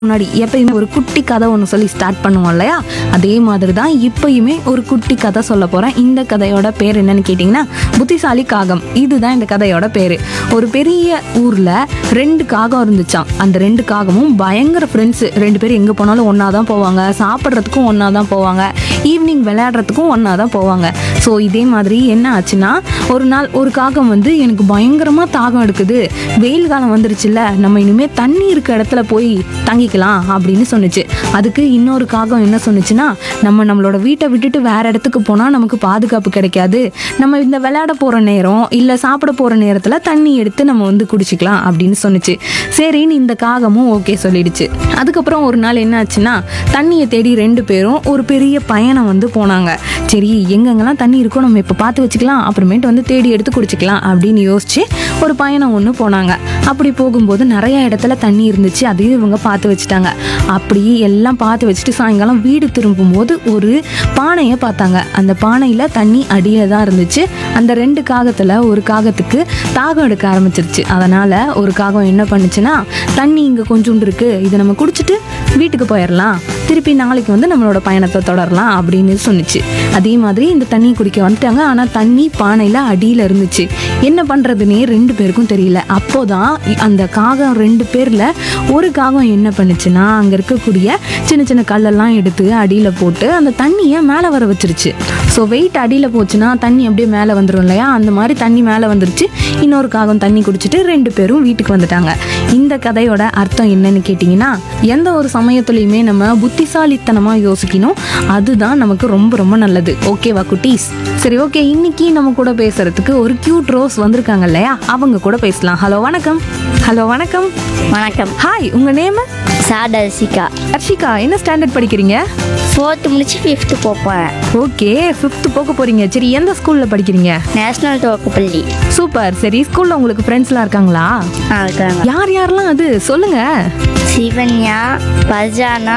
முன்னாடி எப்பயுமே ஒரு குட்டி கதை ஒன்று சொல்லி ஸ்டார்ட் பண்ணுவோம் இல்லையா அதே மாதிரி தான் இப்பயுமே ஒரு குட்டி கதை சொல்ல போகிறேன் இந்த கதையோட பேர் என்னன்னு கேட்டிங்கன்னா புத்திசாலி காகம் இதுதான் இந்த கதையோட பேர் ஒரு பெரிய ஊரில் ரெண்டு காகம் இருந்துச்சாம் அந்த ரெண்டு காகமும் பயங்கர ஃப்ரெண்ட்ஸு ரெண்டு பேரும் எங்கே போனாலும் ஒன்றா தான் போவாங்க சாப்பிட்றதுக்கும் ஒன்றா தான் போவாங்க ஈவினிங் விளையாடுறதுக்கும் ஒன்றா தான் போவாங்க ஸோ இதே மாதிரி என்ன ஆச்சுன்னா ஒரு நாள் ஒரு காகம் வந்து எனக்கு பயங்கரமாக தாகம் எடுக்குது வெயில் காலம் வந்துருச்சுல்ல நம்ம இனிமேல் தண்ணி இருக்க இடத்துல போய் தங்கிக்கலாம் அப்படின்னு சொன்னுச்சு அதுக்கு இன்னொரு காகம் என்ன சொன்னுச்சுன்னா நம்ம நம்மளோட வீட்டை விட்டுட்டு வேற இடத்துக்கு போனால் நமக்கு பாதுகாப்பு கிடைக்காது நம்ம இந்த விளையாட போகிற நேரம் இல்லை சாப்பிட போகிற நேரத்தில் தண்ணி எடுத்து நம்ம வந்து குடிச்சிக்கலாம் அப்படின்னு சொன்னுச்சு சரின்னு இந்த காகமும் ஓகே சொல்லிடுச்சு அதுக்கப்புறம் ஒரு நாள் என்ன ஆச்சுன்னா தண்ணியை தேடி ரெண்டு பேரும் ஒரு பெரிய பயணம் வந்து போனாங்க சரி எங்கெங்கெல்லாம் தண்ணி இருக்கோ நம்ம இப்போ பார்த்து வச்சுக்கலாம் அப்புறமேட்டு வந்து தேடி எடுத்து குடிச்சிக்கலாம் அப்படின்னு யோசிச்சு ஒரு பயணம் ஒன்று போனாங்க அப்படி போகும்போது நிறைய இடத்துல தண்ணி இருந்துச்சு அதையும் இவங்க பார்த்து வச்சுட்டாங்க அப்படி எல்லாம் பார்த்து வச்சுட்டு சாயங்காலம் வீடு திரும்பும்போது ஒரு பானையை பார்த்தாங்க அந்த பானையில் தண்ணி அடியில் தான் இருந்துச்சு அந்த ரெண்டு காகத்தில் ஒரு காகத்துக்கு தாகம் எடுக்க ஆரம்பிச்சிருச்சு அதனால் ஒரு காகம் என்ன பண்ணுச்சுன்னா தண்ணி இங்கே கொஞ்சோண்டு இருக்குது இதை நம்ம குடிச்சிட்டு வீட்டுக்கு போயிடலாம் திருப்பி நாளைக்கு வந்து நம்மளோட பயணத்தை தொடரலாம் அப்படின்னு சொன்னுச்சு அதே மாதிரி இந்த தண்ணி குடிக்க வந்துட்டாங்க ஆனால் தண்ணி பானையில் அடியில் இருந்துச்சு என்ன பண்ணுறதுனே ரெண்டு பேருக்கும் தெரியல அப்போதான் இ- அந்த காகம் ரெண்டு பேரில் ஒரு காகம் என்ன பண்ணுச்சுன்னா அங்கே இருக்கக்கூடிய சின்ன சின்ன கல்லெல்லாம் எடுத்து அடியில் போட்டு அந்த தண்ணியை மேலே வர வச்சிருச்சு ஸோ வெயிட் அடியில் போச்சுன்னா தண்ணி அப்படியே மேலே வந்துடும் இல்லையா அந்த மாதிரி தண்ணி மேலே வந்துருச்சு இன்னொரு காகம் தண்ணி குடிச்சிட்டு ரெண்டு பேரும் வீட்டுக்கு வந்துட்டாங்க இந்த கதையோட அர்த்தம் என்னன்னு கேட்டிங்கன்னா எந்த ஒரு சமயத்துலையுமே நம்ம புத்திசாலித்தனமாக யோசிக்கணும் அதுதான் நமக்கு ரொம்ப ரொம்ப நல்லது ஓகேவா குட்டீஸ் சரி ஓகே இன்னைக்கு நம்ம கூட பேசுறதுக்கு ஒரு கியூட் ரோஸ் வந்திருக்காங்க இல்லையா அவங்க கூட பேசலாம் ஹலோ வணக்கம் ஹலோ வணக்கம் வணக்கம் ஹாய் உங்க நேம் சாடர்சிகா ஹர்ஷிகா என்ன ஸ்டாண்டர்ட் படிக்கிறீங்க ஃபோர்த்து முடிச்சு ஃபிஃப்த்து போப்பேன் ஓகே ஃபிஃப்த் போக போறீங்க சரி எந்த ஸ்கூல்ல படிக்கிறீங்க நேஷ்னல் துவக்கப்பள்ளி சூப்பர் சரி ஸ்கூல்ல உங்களுக்கு ஃப்ரெண்ட்ஸ்லாம் இருக்காங்களா ஆ இருக்கிறாங்க யார் யாரெல்லாம் அது சொல்லுங்க சிவன்யா பர்ஜானா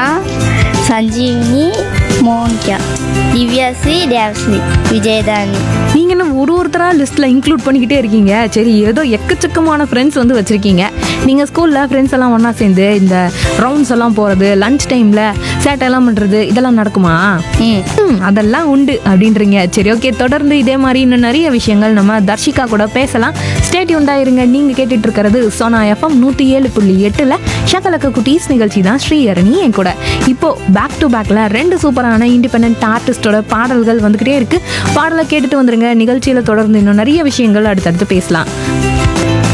சஞ்சீவினி மோனிகா திவ்யாஸ்ரீ தேவஸ்ரீ விஜயதானி நீங்க என்ன ஒரு ஒருத்தரா லிஸ்ட்ல இன்க்ளூட் பண்ணிக்கிட்டே இருக்கீங்க சரி ஏதோ எக்கச்சக்கமான ஃப்ரெண்ட்ஸ் வந்து வச்சிருக்கீங்க நீங்க ஸ்கூல்ல ஃப்ரெண்ட்ஸ் எல்லாம் ஒண்ணா சேர்ந்து இந்த ரவுண்ட்ஸ் எல்லாம் போறது லஞ்ச் டைம்ல சேட்டை எல்லாம் பண்றது இதெல்லாம் நடக்குமா ம் ம், அதெல்லாம் உண்டு அப்படின்றீங்க சரி ஓகே தொடர்ந்து இதே மாதிரி இன்னும் நிறைய விஷயங்கள் நம்ம தர்ஷிகா கூட பேசலாம் ஸ்டேட் இருங்க நீங்க கேட்டுட்டு இருக்கிறது சோனா எஃப்எம் நூத்தி ஏழு புள்ளி எட்டுல ஷகலக்க குட்டீஸ் நிகழ்ச்சி தான் ஸ்ரீஹரணி என் கூட இப்போ பேக் டு பேக்ல ரெண்டு சூப்பரான இண்டிபெண்ட் ஆர்டிஸ்டோட பாடல்கள் வந்துகிட்டே இருக்கு பாடலை கேட்டுட்டு வந்துருங்க நிகழ்ச்சியில தொடர்ந்து இன்னும் நிறைய விஷயங்கள் அடுத்தடுத்து பேசலாம்